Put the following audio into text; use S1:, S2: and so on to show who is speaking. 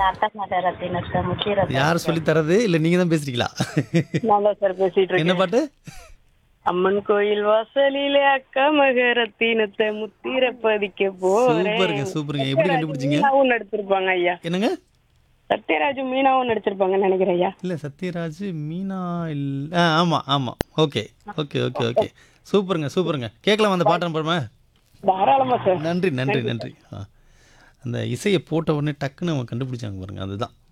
S1: அட்டமட ரத்தினத்தை முத்திரத்தை
S2: யார் சொல்லி தரது இல்ல நீங்க தான் பேசுறீங்களா
S3: நான் தான் சார் பேசிட்டு
S2: என்ன
S3: இருக்கேன்
S2: பாட்டு
S3: அம்மன் கோயில் வாசலிலே அக்கா மகரத்தினத்தை முத்திர பதிக்க போறேன்
S2: சூப்பருங்க சூப்பருங்க எப்படி கண்டுபிடிச்சீங்க
S3: மீனாவும் நடிச்சிருப்பாங்க ஐயா
S2: என்னங்க
S3: சத்யராஜ் மீனாவும் நடிச்சிருப்பாங்கன்னு நினைக்கிறேன் ஐயா
S2: இல்ல சத்யராஜ் மீனா இல்ல ஆ, ஆமா ஆமா ஓகே ஓகே ஓகே ஓகே சூப்பருங்க சூப்பருங்க கேட்கலாம் அந்த பாட்டு போறமா
S3: தாராளமா சார்
S2: நன்றி நன்றி நன்றி ஆ அந்த இசையை போட்ட உடனே டக்குன்னு அவங்க கண்டுபிடிச்சாங்க பாருங்க அதுதான்